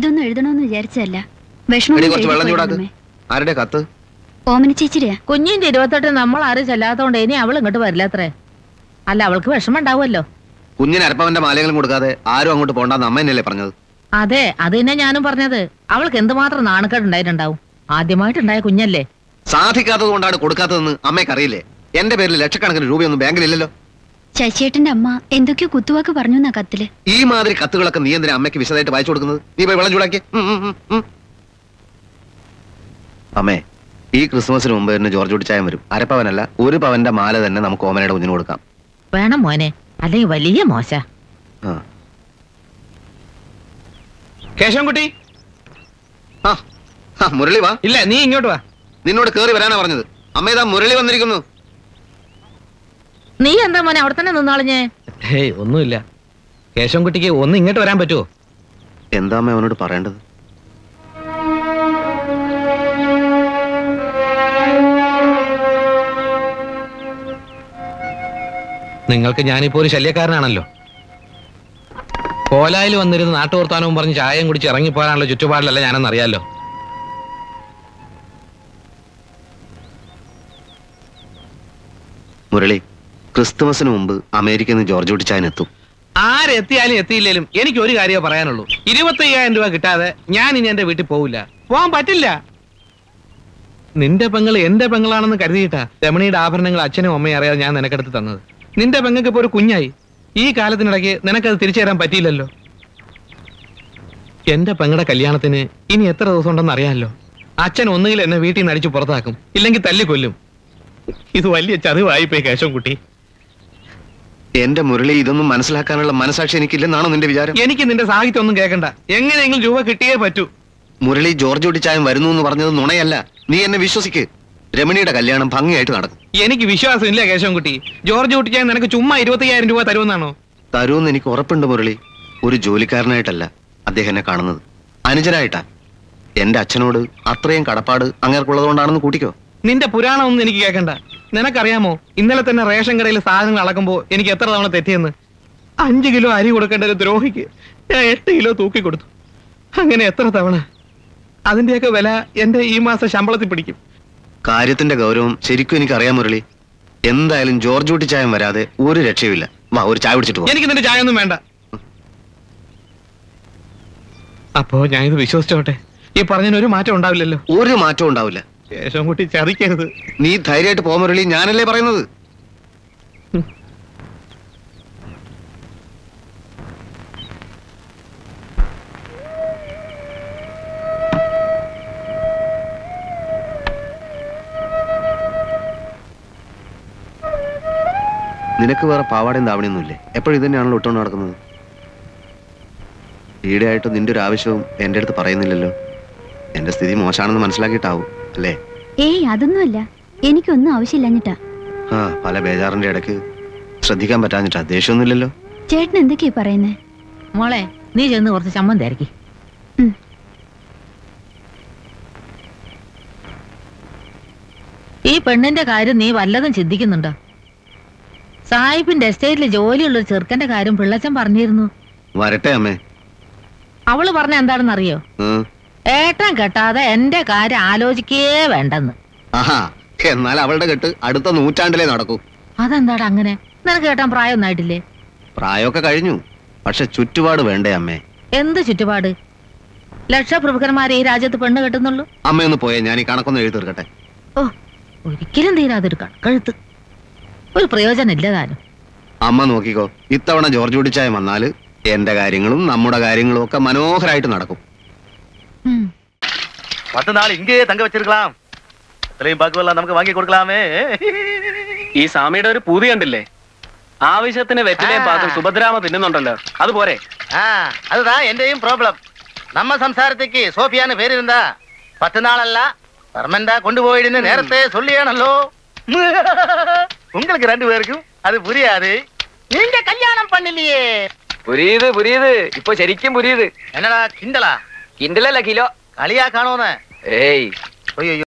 ഇതൊന്നും എഴുതണമെന്ന് വിചാരിച്ചതല്ല വിഷമം എടി കൊണ്ട് കുറച്ച് വെള്ളം എഴുതി ചൂടാക്ക് പോയതമ്മേ. ആരുടെ കത്ത് ഓമന ചേച്ചിരിയാ കുഞ്ഞിന്റെ ഇരുപത്തെട്ട് നമ്മൾ ആരും ചെല്ലാത്തോണ്ട് ഇനി അവൾ ഇങ്ങോട്ട് വരില്ലത്രേ അല്ല അവൾക്ക് വിഷമം ഉണ്ടാവുമല്ലോ കുഞ്ഞിന് അരപ്പവന്റെ മാലകളും കൊടുക്കാതെ ആരും അങ്ങോട്ട് പോണ്ടെന്ന് അമ്മ എന്നല്ലേ പറഞ്ഞത് അതെ അത് തന്നെ ഞാനും പറഞ്ഞത് അവൾക്ക് എന്തുമാത്രം നാണക്കേട് ഉണ്ടായിട്ടുണ്ടാവും ആദ്യമായിട്ടുണ്ടായ കുഞ്ഞല്ലേ സാധിക്കാത്തത് കൊണ്ടാണ് കൊടുക്കാത്തതെന്ന് അമ്മയ്ക്ക് അറിയില്ലേ എന്റെ പേരിൽ ലക്ഷക്കണക്കിന് രൂപയൊന്നും ബാങ്കിലില്ലല്ലോ ശശിയേട്ടന്റെ അമ്മ എന്തൊക്കെയോ കുത്തുവാക്ക് പറഞ്ഞു എന്നാ കത്തില് ഈ മാതിരി കത്തുകളൊക്കെ നീ എന്തിനാ അമ്മയ്ക്ക് വിശദമായിട്ട് വായിച്ചു കൊടുക്കുന്നത് നീ പോയി വെള്ളം ചൂടാക്കി അമ്മേ ഈ ക്രിസ്മസിന് മുമ്പ് തന്നെ ജോർജ് കുട്ടിച്ചായം വരും അരപ്പവനല്ല ഒരു പവന്റെ മാല തന്നെ നമുക്ക് ഓമനയുടെ കുഞ്ഞിന് കൊടുക്കാം വേണം മോനെ അല്ലെങ്കിൽ വലിയ മോശ ആ. കേശവൻകുട്ടി ആ ആ, മുരളി വാ ഇല്ല നീ ഇങ്ങോട്ട് വാ നിന്നോട് കേറി വരാനാ പറഞ്ഞത് അമ്മ ഇതാ മുരളി വന്നിരിക്കുന്നു നീ എന്താ മോനെ അവിടെ തന്നെ നിന്നാളിഞ്ഞേ ഹേയ് ഒന്നുമില്ല കേശവൻകുട്ടിക്ക് ഒന്ന് ഇങ്ങോട്ട് വരാൻ പറ്റുമോ എന്താ അമ്മ അവനോട് പറയേണ്ടത് നിങ്ങൾക്ക് ഞാനിപ്പോ ഒരു ശല്യക്കാരനാണല്ലോ കോലായിൽ വന്നിരുന്ന് നാട്ടുവർത്താനവും പറഞ്ഞ് ചായയും കുടിച്ച് ഇറങ്ങിപ്പോരാനുള്ള ചുറ്റുപാടിലല്ല ഞാനെന്ന് അറിയാലോ മുരളി ക്രിസ്തുമസിന് മുമ്പ് അമേരിക്കയിൽ നിന്ന് ജോർജ് കുട്ടിച്ചായൻ എത്തും ആരെത്തിയാലും എത്തിയില്ലേലും എനിക്ക് ഒരു കാര്യമേ പറയാനുള്ളൂ ഇരുപത്തയ്യായിരം രൂപ കിട്ടാതെ ഞാൻ ഇനി എന്റെ വീട്ടിൽ പോവില്ല പോവാൻ പറ്റില്ല നിന്റെ പെങ്ങൾ എന്റെ പെങ്ങളാണെന്ന് കരുതിയിട്ടാ രമണിയുടെ ആഭരണങ്ങൾ അച്ഛനും അമ്മയും അറിയാതെ ഞാൻ നിനക്കെടുത്ത് തന്നത് നിന്റെ പെങ്ങൾക്ക് ഇപ്പൊ ഒരു കുഞ്ഞായി ഈ കാലത്തിനിടയ്ക്ക് നിനക്കത് തിരിച്ചു തരാൻ പറ്റിയില്ലല്ലോ എന്റെ പെങ്ങളുടെ കല്യാണത്തിന് ഇനി എത്ര ദിവസം ഉണ്ടെന്ന് അറിയാമല്ലോ അച്ഛൻ ഒന്നുകിൽ എന്നെ വീട്ടിൽ നിന്ന് അടിച്ചു പുറത്താക്കും ഇല്ലെങ്കിൽ തല്ലിക്കൊല്ലും ഇത് വലിയ ചതിവായിപ്പോയി കേശവൻകുട്ടി എന്റെ മുരളി ഇതൊന്നും മനസ്സിലാക്കാനുള്ള മനസാക്ഷി എനിക്കില്ലെന്നാണോ നിന്റെ വിചാരം എനിക്ക് നിന്റെ സാഹിത്യം ഒന്നും കേൾക്കണ്ട എങ്ങനെയെങ്കിലും രൂപ കിട്ടിയേ പറ്റൂ മുരളി ജോർജ് കുട്ടിച്ചായൻ വരുന്നു എന്ന് പറഞ്ഞത് നുണയല്ല നീ എന്നെ വിശ്വസിക്ക് രമണിയുടെ കല്യാണം ഭംഗിയായിട്ട് നടക്കും എനിക്ക് വിശ്വാസമില്ല കേശവൻകുട്ടി ജോർജ് കുട്ടിച്ചാൻ നിനക്ക് ചുമ്മാ ഇരുപത്തയ്യായിരം രൂപ തരുമെന്നാണോ തരുമെന്ന് എനിക്ക് ഉറപ്പുണ്ട് മുരളി ഒരു ജോലിക്കാരനായിട്ടല്ല അദ്ദേഹം എന്നെ കാണുന്നത് അനുജനായിട്ടാ എന്റെ അച്ഛനോട് അത്രയും കടപ്പാട് അങ്ങേർക്കുള്ളതുകൊണ്ടാണെന്ന് കൂട്ടിക്കോ നിന്റെ പുരാണം ഒന്നും എനിക്ക് കേൾക്കണ്ട നിനക്കറിയാമോ ഇന്നലെ തന്നെ റേഷൻ കടയിൽ സാധനങ്ങൾ അളക്കുമ്പോ എനിക്ക് എത്ര തവണ തെറ്റിയെന്ന് അഞ്ച് കിലോ അരി കൊടുക്കേണ്ട ഒരു ദ്രോഹിക്ക് ഞാൻ എട്ട് കിലോ തൂക്കി കൊടുത്തു അങ്ങനെ എത്ര തവണ അതിന്റെയൊക്കെ വില എന്റെ ഈ മാസം ശമ്പളത്തിൽ പിടിക്കും കാര്യത്തിന്റെ ഗൗരവം ശരിക്കും എനിക്കറിയാം മുരളി എന്തായാലും ജോർജ് കുട്ടിച്ചായൻ വരാതെ ഒരു രക്ഷയുമില്ല വാ ഒരു ചായ പിടിച്ചിട്ട് പോ എനിക്ക് നിന്റെ ചായ ഒന്നും വേണ്ട അപ്പോ ഞാൻ ഇത് വിശ്വസിച്ചോട്ടെ ഈ പറഞ്ഞതിന് ഒരു മാറ്റം ഉണ്ടാവില്ലല്ലോ ഒരു മാറ്റവും ഉണ്ടാവില്ല കേശവൻകുട്ടി ചതിക്കരുത് നീ ധൈര്യമായിട്ട് പോ മുരളി ഞാനല്ലേ പറയുന്നത് നിനക്ക് വേറെ പാവാടയും താവണിയൊന്നുമില്ലേ എപ്പോഴും ഇത് തന്നെയാണല്ലോ ഇട്ടുകൊണ്ട് നടക്കുന്നത് ഈടെയായിട്ട് നിന്റെ ഒരു ആവശ്യവും എൻ്റെ അടുത്ത് പറയുന്നില്ലല്ലോ എൻ്റെ സ്ഥിതി മോശമാണെന്ന് മനസ്സിലാക്കിയിട്ടാവും അല്ലേ ഏയ് അതൊന്നുമല്ല എനിക്കൊന്നും ആവശ്യമില്ലഞ്ഞിട്ടാ ആ പല ബേജാറിന്റെ ഇടയ്ക്ക് ശ്രദ്ധിക്കാൻ പറ്റാഞ്ഞിട്ടാ ദേഷ്യമൊന്നുമില്ലല്ലോ ചേട്ടൻ എന്തൊക്കെയാ പറയുന്നേ മോളെ നീ ചെന്ന് കുറച്ച് ചമ്മന്തി അരക്കി ഉം. ഈ പെണ്ണിന്റെ കാര്യം നീ വല്ലതും ചിന്തിക്കുന്നുണ്ടോ സാഹിബിന്റെ എസ്റ്റേറ്റിൽ ജോലിയുള്ള ഒരു ചെറുക്കന്റെ കാര്യം പിള്ളച്ചൻ പറഞ്ഞിരുന്നു വരട്ടെ അമ്മേ അവള് പറഞ്ഞ എന്താണെന്ന് അറിയോ ഉം. ഏട്ടൻ കെട്ടാതെ എന്റെ കാര്യം ആലോചിക്കേ വേണ്ടെന്ന് ആഹാ എന്നാൽ അവളുടെ കെട്ട് അടുത്ത നൂറ്റാണ്ടിലേ നടക്കൂ അതെന്താടാ അങ്ങനെ നിനക്ക് കേട്ടാൻ പ്രായമൊന്നും ആയിട്ടില്ലേ പ്രായമൊക്കെ കഴിഞ്ഞു പക്ഷെ ചുറ്റുപാട് വേണ്ടേ അമ്മേ എന്ത് ചുറ്റുപാട് ലക്ഷപ്രഭുക്കന്മാരെ ഈ രാജ്യത്ത് പെണ്ണ് കെട്ടുന്നുള്ളൂ അമ്മയൊന്ന് പോയേ ഞാൻ ഈ കണക്കൊന്ന് എഴുതി തീർക്കട്ടെ ഓ ഒരിക്കലും തീരാതൊരു കഴുത്ത് ഒരു പ്രയോജനം ഇല്ല താനും അമ്മ നോക്കിക്കോ ഇത്തവണ ജോർജ് കുടിച്ചായ വന്നാല് എന്റെ കാര്യങ്ങളും നമ്മുടെ കാര്യങ്ങളും ഒക്കെ മനോഹരമായിട്ട് നടക്കും ഉം. பத்து நாள் இங்கேயே தங்க வச்சிருக்கலாம் இத்தனையும் பக்குவெல்லாம் நமக்கு வாங்கி கொடுக்கலாமே ഈ സ്വാമിയുടെ ഒരു പൂതി കണ്ടില്ലേ ആവശ്യത്തിന് വെറ്റിലയും പാത്തും സുഭദ്രാമ തിന്നുന്നുണ്ടല്ലോ അതുപോരെ ஆ, அதுதான் என்னையும் ப்ராப்ளம் நம்ம சம்சாரத்துக்கு சோஃபியான்னு பேர் இருந்தா பத்து நாளல்ல பர்மனண்டா கொண்டு போயிடுன்னு நேரத்தை சொல்லியானല്ലോ உங்களுக்கு ரெண்டு பேருக்கும் அது புரியாது நீங்க கல்யாணம் பண்ணலையே പുരിയത് പുരിയത് ഇപ്പൊ ശരിക്കും പുരിയത് என்னடா கிண்டலா കിണ്ടലല്ല കിലോ களியா காணோன்னு ഏയ് ஐயோ